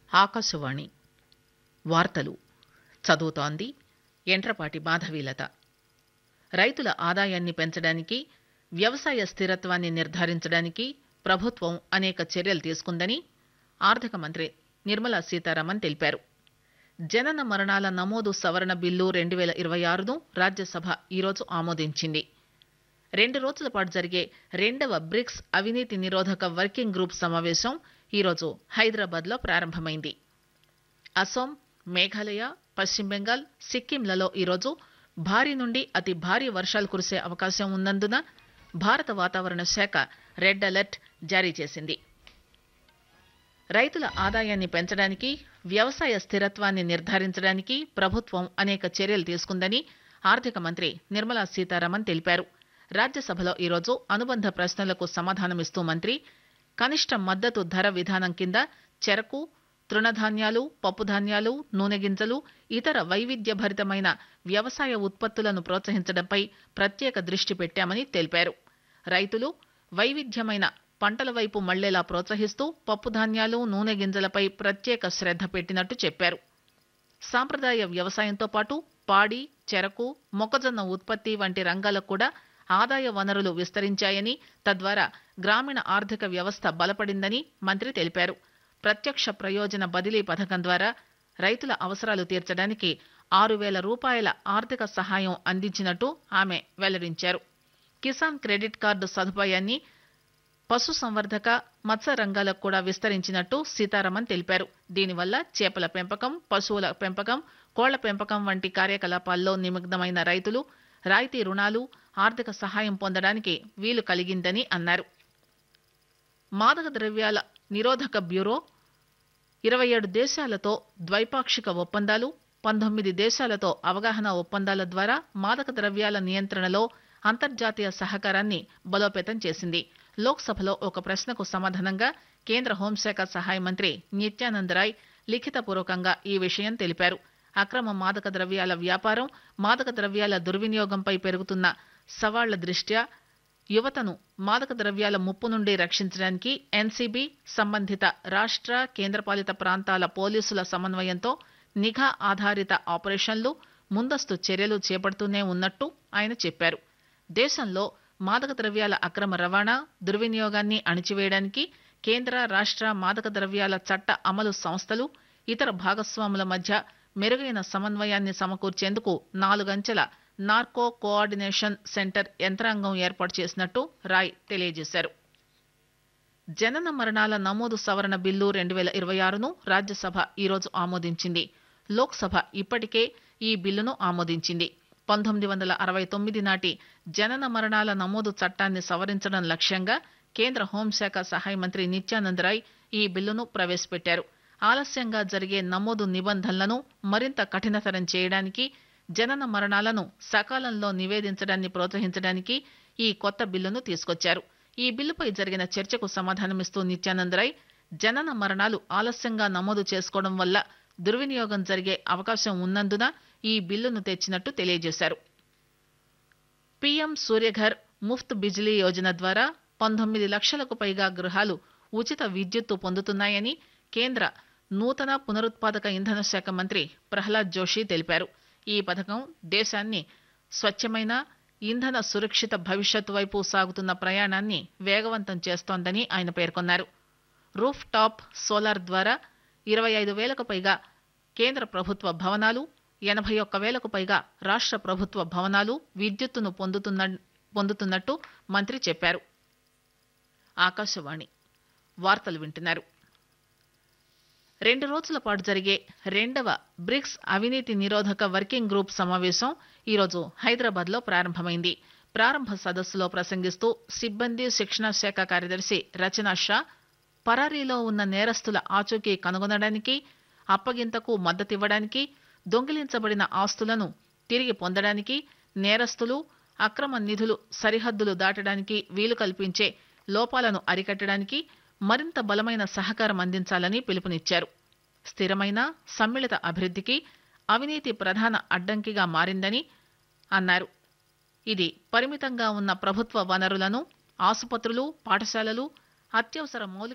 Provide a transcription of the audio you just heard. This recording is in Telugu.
ఆకాశవాణి వార్తలు చదువుతోంది ఎంట్రపాటి మాధవీలత రైతుల ఆదాయాన్ని పెంచడానికి వ్యవసాయ స్థిరత్వాన్ని నిర్ధారించడానికి ప్రభుత్వం అనేక చర్యలు తీసుకుందని ఆర్థిక మంత్రి నిర్మలా సీతారామన్ తెలిపారు జనన మరణాల నమోదు సవరణ బిల్లు రెండు వేల ఇరవై ఆరును రాజ్యసభ ఈరోజు ఆమోదించింది రెండు రోజుల పాటు జరిగే రెండవ బ్రిక్స్ అవినీతి నిరోధక వర్కింగ్ గ్రూప్ సమావేశం ఈరోజు హైదరాబాద్లో ప్రారంభమైంది అసోం మేఘాలయ పశ్చిమ బెంగాల్ సిక్కింలలో ఈరోజు భారీ నుండి అతి భారీ వర్షాలు కురిసే అవకాశం ఉన్నందున భారత వాతావరణ శాఖ రెడ్ అలర్ట్ జారీ చేసింది రైతుల ఆదాయాన్ని పెంచడానికి వ్యవసాయ స్థిరత్వాన్ని నిర్ధారించడానికి ప్రభుత్వం అనేక చర్యలు తీసుకుందని ఆర్థిక మంత్రి నిర్మలా సీతారామన్ తెలిపారు రాజ్యసభలో ఈరోజు అనుబంధ ప్రశ్నలకు సమాధానమిస్తూ మంత్రి కనిష్ట మద్దతు ధర విధానం కింద చెరకు తృణధాన్యాలు పప్పుధాన్యాలు నూనె గింజలు ఇతర వైవిధ్యభరితమైన వ్యవసాయ ఉత్పత్తులను ప్రోత్సహించడంపై ప్రత్యేక దృష్టి పెట్టామని తెలిపారు రైతులు వైవిధ్యమైన పంటల వైపు మళ్లేలా ప్రోత్సహిస్తూ పప్పుధాన్యాలు నూనె గింజలపై ప్రత్యేక శ్రద్ధ పెట్టినట్టు చెప్పారు సాంప్రదాయ వ్యవసాయంతో పాటు పాడి చెరకు మొక్కజొన్న ఉత్పత్తి వంటి రంగాలకు కూడా ఆదాయ వనరులు విస్తరించాయని తద్వారా గ్రామీణ ఆర్థిక వ్యవస్థ బలపడిందని మంత్రి తెలిపారు ప్రత్యక్ష ప్రయోజన బదిలీ పథకం ద్వారా రైతుల అవసరాలు తీర్చడానికి ఆరు వేల రూపాయల ఆర్థిక సహాయం అందించినట్టు ఆమె వెల్లడించారు కిసాన్ క్రెడిట్ కార్డు సదుపాయాన్ని పశు సంవర్ధక మత్స్య రంగాలకు కూడా విస్తరించినట్టు సీతారామన్ తెలిపారు దీనివల్ల చేపల పెంపకం పశువుల పెంపకం కోళ్ల పెంపకం వంటి కార్యకలాపాల్లో నిమగ్నమైన రైతులు రాయితీ రుణాలు ఆర్థిక సహాయం పొందడానికి వీలు కలిగిందని అన్నారు మాదక ద్రవ్యాల నిరోధక బ్యూరో ఇరవై ఏడు దేశాలతో ద్వైపాక్షిక ఒప్పందాలు పంతొమ్మిది దేశాలతో అవగాహన ఒప్పందాల ద్వారా మాదక ద్రవ్యాల నియంత్రణలో అంతర్జాతీయ సహకారాన్ని బలోపేతం చేసింది లోక్సభలో ఒక ప్రశ్నకు సమాధానంగా కేంద్ర హోంశాఖ సహాయ మంత్రి నిత్యానంద్ రాయ్ లిఖితపూర్వకంగా ఈ విషయం తెలిపారు అక్రమ మాదక ద్రవ్యాల వ్యాపారం మాదక ద్రవ్యాల దుర్వినియోగంపై పెరుగుతున్న సవాళ్ల దృష్ట్యా యువతను మాదక ద్రవ్యాల ముప్పు నుండి రక్షించడానికి ఎన్సీబీ సంబంధిత రాష్ట్ర కేంద్రపాలిత ప్రాంతాల పోలీసుల సమన్వయంతో నిఘా ఆధారిత ఆపరేషన్లు ముందస్తు చర్యలు చేపడుతూనే ఉన్నట్టు ఆయన చెప్పారు దేశంలో మాదక ద్రవ్యాల అక్రమ రవాణా దుర్వినియోగాన్ని అణిచివేయడానికి కేంద్ర రాష్ట్ర మాదక ద్రవ్యాల చట్ట అమలు సంస్థలు ఇతర భాగస్వాముల మధ్య మెరుగైన సమన్వయాన్ని సమకూర్చేందుకు నాలుగంచెల నార్కో కోఆర్డినేషన్ సెంటర్ యంత్రాంగం ఏర్పాటు చేసినట్టు రాయ్ తెలియజేశారు జనన మరణాల నమోదు సవరణ బిల్లు రెండు వేల ఇరవై ఆరును రాజ్యసభ ఈరోజు ఆమోదించింది లోక్సభ ఇప్పటికే ఈ బిల్లును ఆమోదించింది పంతొమ్మిది వందల అరవై తొమ్మిది నాటి జనన మరణాల నమోదు చట్టాన్ని సవరించడం లక్ష్యంగా కేంద్ర హోంశాఖ సహాయ మంత్రి నిత్యానంద్ రాయ్ ఈ బిల్లును ప్రవేశపెట్టారు ఆలస్యంగా జరిగే నమోదు నిబంధనలను మరింత కఠినతరం చేయడానికి జనన మరణాలను సకాలంలో నివేదించడాన్ని ప్రోత్సహించడానికి ఈ కొత్త బిల్లును తీసుకొచ్చారు ఈ బిల్లుపై జరిగిన చర్చకు సమాధానమిస్తూ నిత్యానంద్ రాయ్ జనన మరణాలు ఆలస్యంగా నమోదు చేసుకోవడం వల్ల దుర్వినియోగం జరిగే అవకాశం ఉన్నందున ఈ బిల్లును తెచ్చినట్టు తెలియజేశారు పీఎం సూర్యఘర్ ముఫ్త్ బిజిలీ యోజన ద్వారా పంతొమ్మిది లక్షలకు పైగా గృహాలు ఉచిత విద్యుత్తు పొందుతున్నాయని కేంద్ర నూతన పునరుత్పాదక ఇంధన శాఖ మంత్రి ప్రహ్లాద్ జోషి తెలిపారు ఈ పథకం దేశాన్ని స్వచ్ఛమైన ఇంధన సురక్షిత భవిష్యత్తు వైపు సాగుతున్న ప్రయాణాన్ని వేగవంతం చేస్తోందని ఆయన పేర్కొన్నారు రూఫ్ టాప్ సోలార్ ద్వారా ఇరవై ఐదు వేలకు పైగా కేంద్ర ప్రభుత్వ భవనాలు ఎనభై ఒక్క వేలకు పైగా రాష్ట్ర ప్రభుత్వ భవనాలు విద్యుత్తును పొందుతున్న పొందుతున్నట్టు మంత్రి చెప్పారు ఆకాశవాణి వార్తలు వింటున్నారు రెండు రోజుల పాటు జరిగే రెండవ బ్రిక్స్ అవినీతి నిరోధక వర్కింగ్ గ్రూప్ సమావేశం ఈరోజు హైదరాబాద్ లో ప్రారంభమైంది ప్రారంభ సదస్సులో ప్రసంగిస్తూ సిబ్బంది శిక్షణ శాఖ కార్యదర్శి రచనా షా పరారీలో ఉన్న నేరస్తుల ఆచూకీ కనుగొనడానికి అప్పగింతకు మద్దతివ్వడానికి దొంగిలించబడిన ఆస్తులను తిరిగి పొందడానికి నేరస్తులు అక్రమ నిధులు సరిహద్దులు దాటడానికి వీలు కల్పించే లోపాలను అరికట్టడానికి మరింత బలమైన సహకారం అందించాలని పిలుపునిచ్చారు స్థిరమైన సమ్మిళిత అభివృద్ధికి అవినీతి ప్రధాన అడ్డంకిగా మారిందని అన్నారు ఇది పరిమితంగా ఉన్న ప్రభుత్వ వనరులను ఆసుపత్రులు పాఠశాలలు అత్యవసర మౌలిక